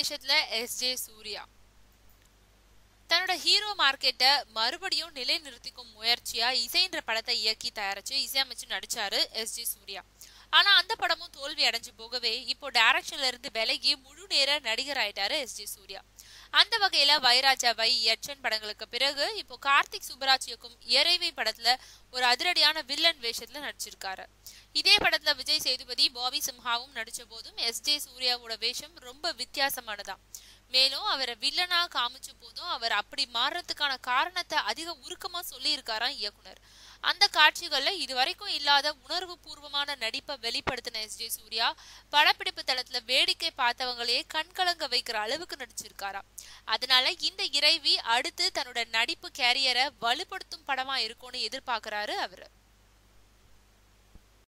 வேஷத்துல எஸ் ஜே சூர்யா தன்னோட ஹீரோ மார்க்கெட்டை மறுபடியும் நிலைநிறுத்திக்கும் முயற்சியா இசைன்ற படத்தை இயக்கி தயாரிச்சு இசையமைச்சு நடிச்சாரு எஸ் ஜே சூர்யா ஆனா அந்த படமும் தோல்வி அடைஞ்சு போகவே இப்போ டைரக்ஷன்ல இருந்து விலகி முழு நேர நடிகர் ஆயிட்டாரு எஸ் ஜே சூர்யா அந்த வகையில வைராஜா வை யட்சன் படங்களுக்கு பிறகு இப்போ கார்த்திக் சுப்பராஜ் இயக்கும் இறைவை படத்துல ஒரு அதிரடியான வில்லன் வேஷத்துல நடிச்சிருக்காரு இதே படத்துல விஜய் சேதுபதி பாபி சிம்ஹாவும் நடிச்ச போதும் எஸ் ஜே சூர்யாவோட வேஷம் ரொம்ப வித்தியாசமானதா மேலும் அவரை வில்லனா காமிச்ச போதும் அவர் அப்படி மாறுறதுக்கான காரணத்தை அதிக உருக்கமா சொல்லி இருக்காராம் இயக்குனர் அந்த காட்சிகள்ல இதுவரைக்கும் இல்லாத உணர்வு பூர்வமான நடிப்பை வெளிப்படுத்தின எஸ் ஜே சூர்யா படப்பிடிப்பு தளத்துல வேடிக்கை பார்த்தவங்களே கண்கலங்க வைக்கிற அளவுக்கு நடிச்சிருக்காராம் அதனால இந்த இறைவி அடுத்து தன்னோட நடிப்பு கேரியரை வலுப்படுத்தும் படமா இருக்கும்னு எதிர்பார்க்கிறாரு அவரு